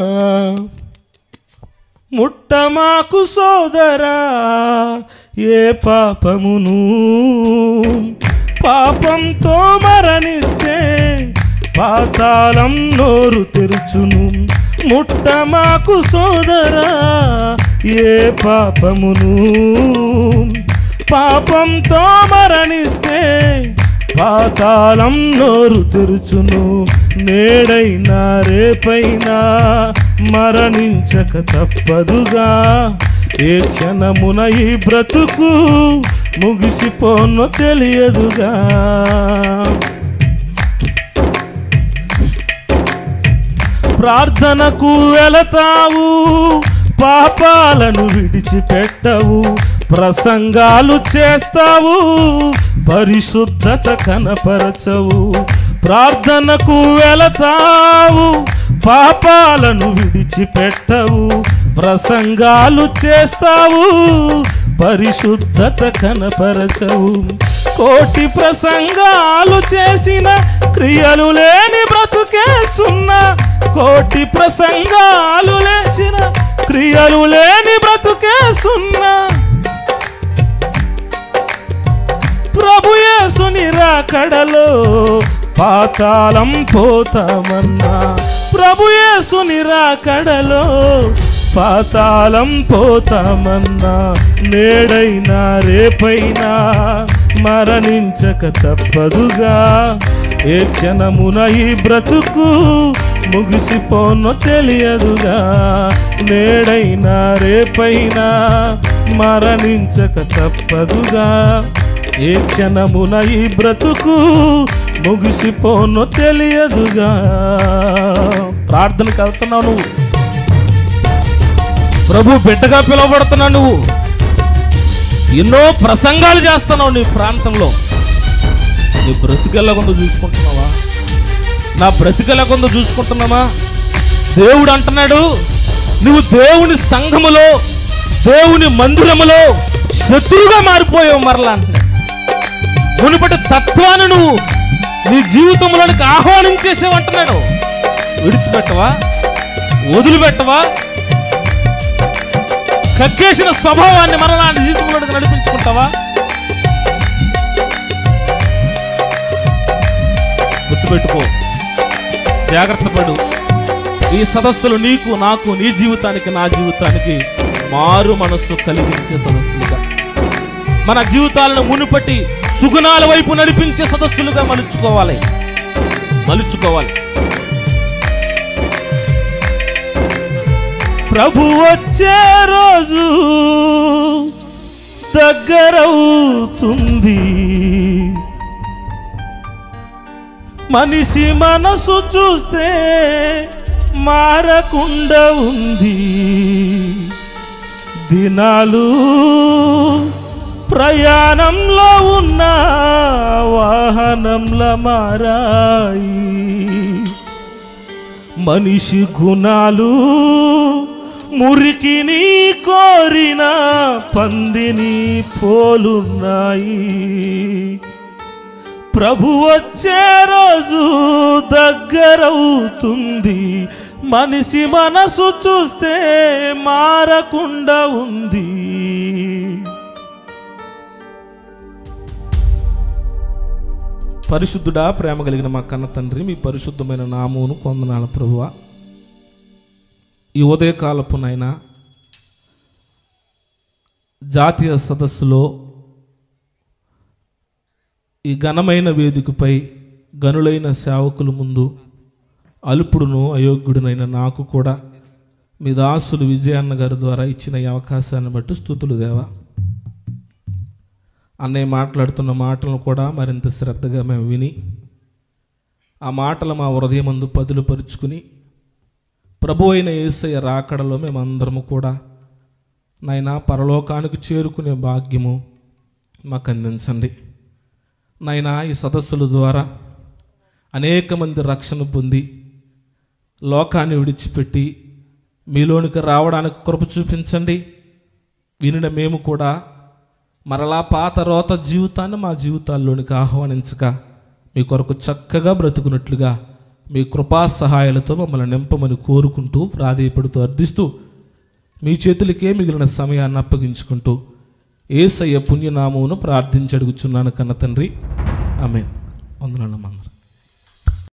[SPEAKER 1] ముట్టమాకు సోదరా ఏ పాపమును పాపంతో మరణిస్తే పాతాళం నోరు తెరుచును ముట్టమాకు సోదరా ఏ పాపమును పాపంతో మరణిస్తే పాతాళం నోరు తెరుచును నేడైనా రేపైనా మరణించక తప్పదుగా ఏ క్షణమున ఈ బ్రతుకు ముగిసిపోను తెలియదుగా ప్రార్థనకు వెళతావు పాపాలను విడిచిపెట్టవు ప్రసంగాలు చేస్తావు పరిశుద్ధత కనపరచవు ప్రార్థనకు వెళతావు పాపాలను విడిచిపెట్టవు ప్రసంగాలు చేస్తావు పరిశుద్ధత కనపరచవు కోటి ప్రసంగాలు చేసిన క్రియలు లేని బ్రతుకే సున్నా కోటి ప్రసంగాలు లేచిన క్రియలు లేని బ్రతుకే సున్నా ప్రభు యేసుని రాకడలో పాతాళం పోతామన్నా ప్రభు యేసుని రాకడలో పాతాళం పోతామన్నా నేడైనా రేపైనా మరణించక తప్పదుగా ఏ క్షణమున ఈ బ్రతుకు ముగిసిపోనో తెలియదుగా నేడైనా రేపైనా మరణించక తప్పదుగా ఏ క్షణమున ఈ బ్రతుకు ముగిసిపోనో తెలియదుగా ప్రార్థనకు వెళ్తున్నావు నువ్వు ప్రభు బిడ్డగా పిలువబడుతున్నావు నువ్వు ఎన్నో ప్రసంగాలు చేస్తున్నావు నీ ప్రాంతంలో నీ బ్రతికెళ్ళకుండా చూసుకుంటున్నావా నా బ్రతికెళ్ళకుండా చూసుకుంటున్నావా దేవుడు అంటున్నాడు నువ్వు దేవుని సంఘములో దేవుని మందిరములో శత్రువుగా మారిపోయావు మరలా అంటున్నాడు మునుపటి తత్వాన్ని నువ్వు నీ జీవితంలోనికి ఆహ్వానించేసావు అంటున్నాడు విడిచిపెట్టవా వదిలిపెట్టవా కక్కేసిన స్వభావాన్ని మరలా నీ జీవితంలోనికి నడిపించుకుంటావా గుర్తుపెట్టుకో జాగ్రత్త పడు ఈ సదస్సులు నీకు నాకు నీ జీవితానికి నా జీవితానికి మారు మనస్సు కలిగించే సదస్సులుగా మన జీవితాలను మునుపటి సుగుణాల వైపు నడిపించే సదస్సులుగా మలుచుకోవాలి మలుచుకోవాలి ప్రభు వచ్చే రోజు దగ్గరవుతుంది మనిషి మనసు చూస్తే మారకుండా ఉంది దినాలు ప్రయాణంలో ఉన్న వాహనంలో మారాయి మనిషి గుణాలు మురికిని కోరిన పందిని పోలున్నాయి ప్రభు వచ్చే రోజు దగ్గరవుతుంది మనిషి మనసు చూస్తే మారకుండా ఉంది పరిశుద్ధుడా ప్రేమ కలిగిన మా కన్న తండ్రి మీ పరిశుద్ధమైన నామమును కొందనాల ప్రభువ ఈ ఉదయకాలపు నైనా జాతీయ సదస్సులో ఈ ఘనమైన వేదికపై గనులైన సేవకుల ముందు అల్పుడును అయోగ్యుడునైన నాకు కూడా మీ దాసులు విజయన్న గారి ద్వారా ఇచ్చిన ఈ అవకాశాన్ని బట్టి స్థుతులు దేవా అన్నయ్య మాట్లాడుతున్న మాటలను కూడా మరింత శ్రద్ధగా మేము విని ఆ మాటలు మా హృదయమందు పదులుపరుచుకుని ప్రభు అయిన యేసయ్య రాకడలో మేమందరము కూడా నాయనా పరలోకానికి చేరుకునే భాగ్యము మాకు అందించండి నాయనా ఈ సదస్సుల ద్వారా అనేక మంది రక్షణ పొంది లోకాన్ని విడిచిపెట్టి మీలోనికి రావడానికి కృప చూపించండి వినిన మేము కూడా మరలా పాత రోత జీవితాన్ని మా జీవితాల్లోనికి ఆహ్వానించక మీ కొరకు చక్కగా బ్రతుకున్నట్లుగా మీ కృపా సహాయాలతో మమ్మల్ని నింపమని కోరుకుంటూ ప్రాధేయపడుతూ అర్థిస్తూ మీ చేతులకే మిగిలిన సమయాన్ని అప్పగించుకుంటూ ఏసయ్య పుణ్యనామమును ప్రార్థించి అడుగుచున్నాను కన్న తండ్రి ఆమె వందనాలు అందరూ